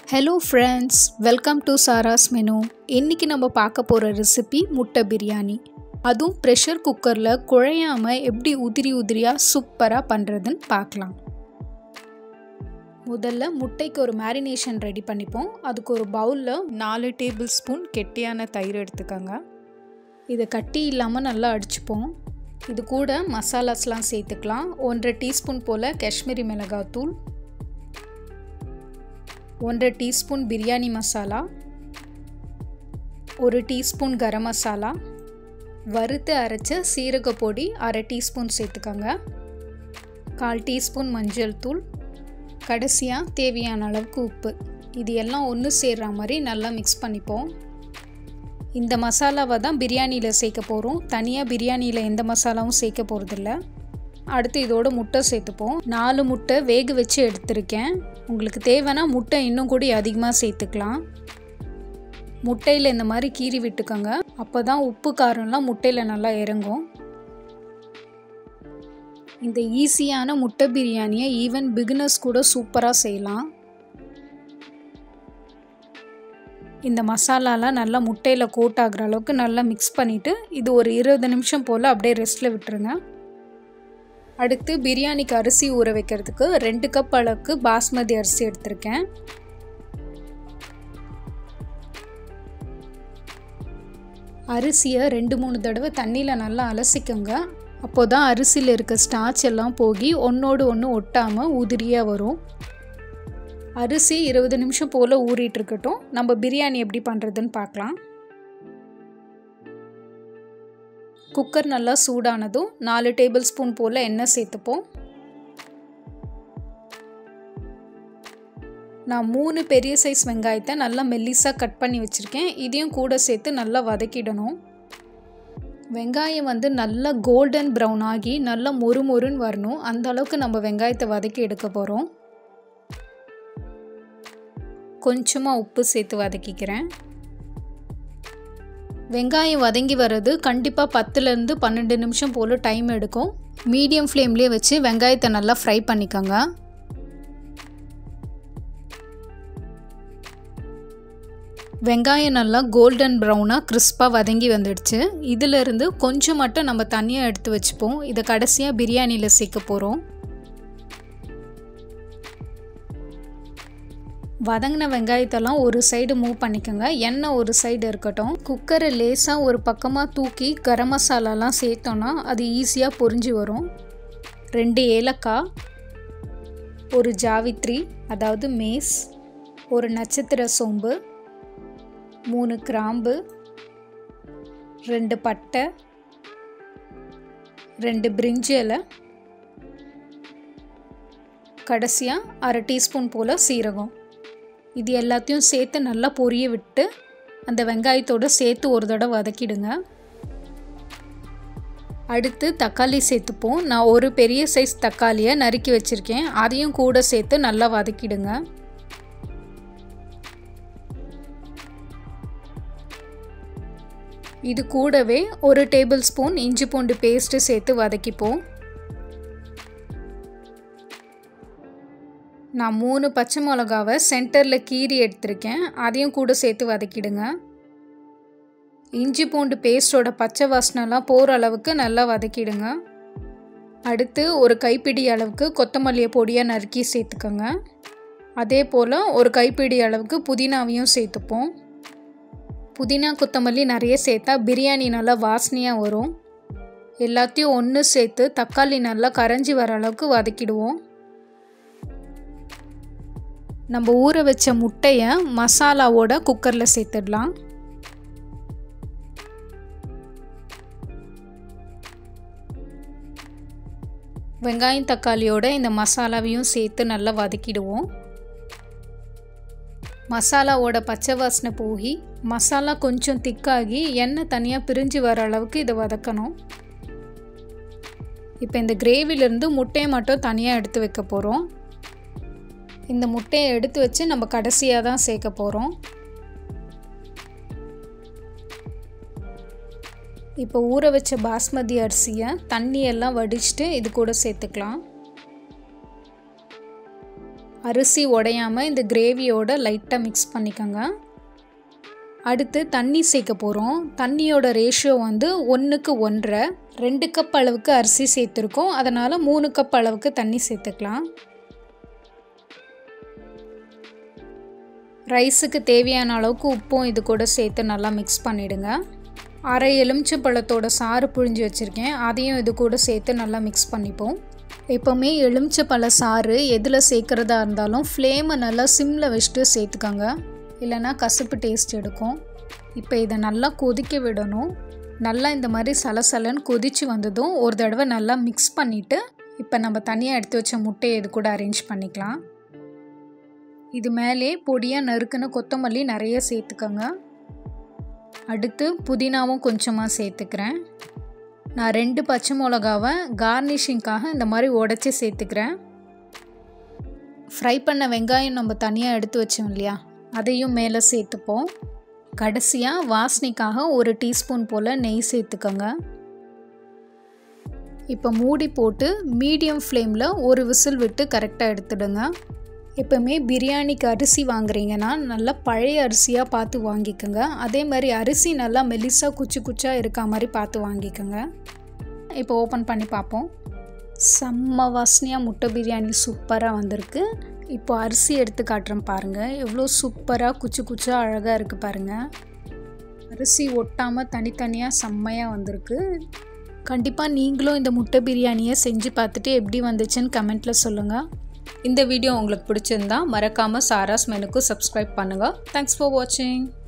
hello friends welcome to Sara's menu இன்றைக்கி நம்ம பார்க்க போகிற ரெசிபி முட்டை பிரியாணி அதுவும் ப்ரெஷர் குக்கரில் குழையாமல் எப்படி உதிரி உதிரியாக சூப்பராக பண்ணுறதுன்னு பார்க்கலாம் முதல்ல முட்டைக்கு ஒரு மேரினேஷன் ரெடி பண்ணிப்போம் அதுக்கு ஒரு பவுலில் நாலு டேபிள் ஸ்பூன் கெட்டியான தயிர் எடுத்துக்கோங்க இதை கட்டி இல்லாமல் நல்லா அடிச்சுப்போம் இது கூட மசாலாஸ்லாம் சேர்த்துக்கலாம் ஒன்றரை டீஸ்பூன் போல் காஷ்மீரி மிளகாத்தூள் ஒன்றரை டீஸ்பூன் பிரியாணி மசாலா ஒரு டீஸ்பூன் கரம் மசாலா வறுத்து அரைச்ச சீரக பொடி அரை டீஸ்பூன் சேர்த்துக்கோங்க கால் டீஸ்பூன் மஞ்சள் தூள் கடைசியாக தேவையான அளவுக்கு உப்பு இது எல்லாம் ஒன்று சேர்ற மாதிரி நல்லா மிக்ஸ் பண்ணிப்போம் இந்த மசாலாவை தான் பிரியாணியில் சேர்க்க போகிறோம் தனியாக பிரியாணியில் எந்த மசாலாவும் சேர்க்க போகிறதில்ல அடுத்து இதோட முட்டை சேர்த்துப்போம் நாலு முட்டை வேக வச்சு எடுத்திருக்கேன் உங்களுக்கு தேவைன்னா முட்டை இன்னும் கூட அதிகமாக சேர்த்துக்கலாம் முட்டையில் இந்த மாதிரி கீறி விட்டுக்கோங்க அப்போ தான் உப்பு காரம்லாம் முட்டையில் நல்லா இறங்கும் இந்த ஈஸியான முட்டை பிரியாணியை ஈவன் பிகினர்ஸ் கூட சூப்பராக செய்யலாம் இந்த மசாலாலாம் நல்லா முட்டையில் கோட் ஆகிற அளவுக்கு நல்லா மிக்ஸ் பண்ணிவிட்டு இது ஒரு இருபது நிமிஷம் போல் அப்படியே ரெஸ்ட்டில் விட்டுருங்க அடுத்து பிரியாணிக்கு அரிசி ஊற வைக்கிறதுக்கு ரெண்டு கப் அளவுக்கு பாஸ்மதி அரிசி எடுத்திருக்கேன் அரிசியை ரெண்டு மூணு தடவை தண்ணியில் நல்லா அலசிக்கோங்க அப்போ தான் அரிசியில் இருக்க ஸ்டாச் எல்லாம் போகி ஒன்றோடு ஒன்று ஒட்டாமல் உதிரியாக வரும் அரிசி இருபது நிமிஷம் போல் ஊறிட்டு இருக்கட்டும் நம்ம பிரியாணி எப்படி பண்ணுறதுன்னு பார்க்கலாம் குக்கர் நல்லா சூடானதும் நாலு டேபிள் ஸ்பூன் போல் எண்ணெய் சேர்த்துப்போம் நான் மூணு பெரிய சைஸ் வெங்காயத்தை நல்லா மெல்லிஸாக கட் பண்ணி வச்சுருக்கேன் இதையும் கூட சேர்த்து நல்லா வதக்கிடணும் வெங்காயம் வந்து நல்லா கோல்டன் ப்ரௌன் ஆகி நல்லா மொறு மொறுன்னு வரணும் அந்த அளவுக்கு நம்ம வெங்காயத்தை வதக்கி எடுக்க போகிறோம் கொஞ்சமாக உப்பு சேர்த்து வதக்கிக்கிறேன் வெங்காயம் வதங்கி வர்றது கண்டிப்பாக பத்துலேருந்து பன்னெண்டு நிமிஷம் போல் டைம் எடுக்கும் மீடியம் ஃப்ளேம்லேயே வச்சு வெங்காயத்தை நல்லா ஃப்ரை பண்ணிக்கோங்க வெங்காயம் நல்லா கோல்டன் ப்ரௌனாக கிறிஸ்பாக வதங்கி வந்துடுச்சு இதிலிருந்து கொஞ்சம் மட்டும் நம்ம தனியாக எடுத்து வச்சுப்போம் இதை கடைசியாக பிரியாணியில் சேர்க்க போகிறோம் வதங்கின வெங்காயத்தெல்லாம் ஒரு சைடு மூவ் பண்ணிக்கோங்க எண்ணெய் ஒரு சைடு இருக்கட்டும் குக்கரை லேசாக ஒரு பக்கமாக தூக்கி கரம் மசாலாலாம் சேர்த்தோன்னா அது ஈஸியாக பொரிஞ்சு வரும் ரெண்டு ஏலக்காய் ஒரு ஜாவித்ரி அதாவது மேஸ் ஒரு நட்சத்திர சோம்பு மூணு கிராம்பு ரெண்டு பட்டை ரெண்டு பிரிஞ்சி இலை கடைசியாக அரை டீஸ்பூன் போல் சீரகம் இது எல்லாத்தையும் சேர்த்து நல்லா பொரிய விட்டு அந்த வெங்காயத்தோடு சேர்த்து ஒரு தடவை வதக்கிடுங்க அடுத்து தக்காளி சேர்த்துப்போம் நான் ஒரு பெரிய சைஸ் தக்காளியை நறுக்கி வச்சுருக்கேன் அதையும் கூட சேர்த்து நல்லா வதக்கிடுங்க இது கூடவே ஒரு டேபிள் ஸ்பூன் இஞ்சி பூண்டு பேஸ்ட்டு சேர்த்து வதக்கிப்போம் நான் மூணு பச்சை மிளகாவை சென்டரில் கீறி எடுத்திருக்கேன் அதையும் கூட சேர்த்து வதக்கிடுங்க இஞ்சி பூண்டு பேஸ்டோட பச்சை வாசனைலாம் போகிற அளவுக்கு நல்லா வதக்கிடுங்க அடுத்து ஒரு கைப்பிடி அளவுக்கு கொத்தமல்லியை பொடியாக நறுக்கி சேர்த்துக்கோங்க அதே போல் ஒரு கைப்பிடி அளவுக்கு புதினாவையும் சேர்த்துப்போம் புதினா கொத்தமல்லி நிறைய சேர்த்தா பிரியாணி நல்லா வாசனையாக வரும் எல்லாத்தையும் ஒன்று சேர்த்து தக்காளி நல்லா கரைஞ்சி வர அளவுக்கு வதக்கிடுவோம் நம்ம ஊற வச்ச முட்டையை மசாலாவோட குக்கரில் சேர்த்துடலாம் வெங்காயம் தக்காளியோட இந்த மசாலாவையும் சேர்த்து நல்லா வதக்கிடுவோம் மசாலாவோட பச்சை வாசனை போகி மசாலா கொஞ்சம் திக்காகி எண்ணெய் தனியாக பிரிஞ்சு வர அளவுக்கு இதை வதக்கணும் இப்போ இந்த கிரேவிலேருந்து முட்டையை மட்டும் தனியாக எடுத்து வைக்க போகிறோம் இந்த முட்டையை எடுத்து வச்சு நம்ம கடைசியாக தான் சேர்க்க போகிறோம் இப்போ ஊற வச்ச பாஸ்மதி அரிசியை தண்ணியெல்லாம் வடிச்சிட்டு இது கூட சேர்த்துக்கலாம் அரிசி உடையாமல் இந்த கிரேவியோட லைட்டாக மிக்ஸ் பண்ணிக்கோங்க அடுத்து தண்ணி சேர்க்க போகிறோம் தண்ணியோட ரேஷியோ வந்து ஒன்றுக்கு ஒன்றரை ரெண்டு கப் அளவுக்கு அரிசி சேர்த்துருக்கோம் அதனால் மூணு கப் அளவுக்கு தண்ணி சேர்த்துக்கலாம் ரைஸுக்கு தேவையான அளவுக்கு உப்பும் இது கூட சேர்த்து நல்லா மிக்ஸ் பண்ணிவிடுங்க அரை எலுமிச்சை பழத்தோட சாறு புழிஞ்சு வச்சுருக்கேன் அதையும் இது கூட சேர்த்து நல்லா மிக்ஸ் பண்ணிப்போம் எப்போவுமே எலுமிச்சை பழ சாறு எதில் சேர்க்குறதா இருந்தாலும் ஃப்ளேமை நல்லா சிம்மில் வச்சுட்டு சேர்த்துக்கோங்க இல்லைனா கசப்பு டேஸ்ட் எடுக்கும் இப்போ இதை நல்லா கொதிக்க விடணும் நல்லா இந்த மாதிரி சலசலன்னு கொதித்து வந்ததும் ஒரு தடவை நல்லா மிக்ஸ் பண்ணிவிட்டு இப்போ நம்ம தனியாக எடுத்து வச்ச முட்டையை இது கூட அரேஞ்ச் பண்ணிக்கலாம் இது மேலே பொடியாக நறுக்குன்னு கொத்தமல்லி நிறைய சேர்த்துக்கோங்க அடுத்து புதினாவும் கொஞ்சமாக சேர்த்துக்கிறேன் நான் ரெண்டு பச்சை மிளகாவை கார்னிஷிங்காக இந்த மாதிரி உடச்சி சேர்த்துக்கிறேன் ஃப்ரை பண்ண வெங்காயம் நம்ம தனியாக எடுத்து வச்சோம் இல்லையா அதையும் மேலே சேர்த்துப்போம் கடைசியாக வாசனைக்காக ஒரு டீஸ்பூன் போல் நெய் சேர்த்துக்கோங்க இப்போ மூடி போட்டு மீடியம் ஃப்ளேமில் ஒரு விசில் விட்டு கரெக்டாக எடுத்துடுங்க எப்போவுமே பிரியாணிக்கு அரிசி வாங்குறீங்கன்னா நல்லா பழைய அரிசியாக பார்த்து வாங்கிக்கோங்க அதே மாதிரி அரிசி நல்லா மெலிசாக குச்சி குச்சாக இருக்க மாதிரி பார்த்து வாங்கிக்கோங்க இப்போ ஓப்பன் பண்ணி பார்ப்போம் செம்ம வாசனையாக முட்டை பிரியாணி சூப்பராக வந்திருக்கு இப்போ அரிசி எடுத்து காட்டுறேன் பாருங்கள் எவ்வளோ சூப்பராக குச்சி குச்சாக அழகாக இருக்குது பாருங்கள் அரிசி ஒட்டாமல் தனித்தனியாக செம்மையாக வந்திருக்கு கண்டிப்பாக நீங்களும் இந்த முட்டை பிரியாணியை செஞ்சு பார்த்துட்டு எப்படி வந்துச்சுன்னு கமெண்ட்டில் சொல்லுங்கள் இந்த வீடியோ உங்களுக்கு பிடிச்சிருந்தா மறக்காமல் சாராஸ் மெனுக்கு சப்ஸ்கிரைப் பண்ணுங்கள் தேங்க்ஸ் ஃபார் வாட்சிங்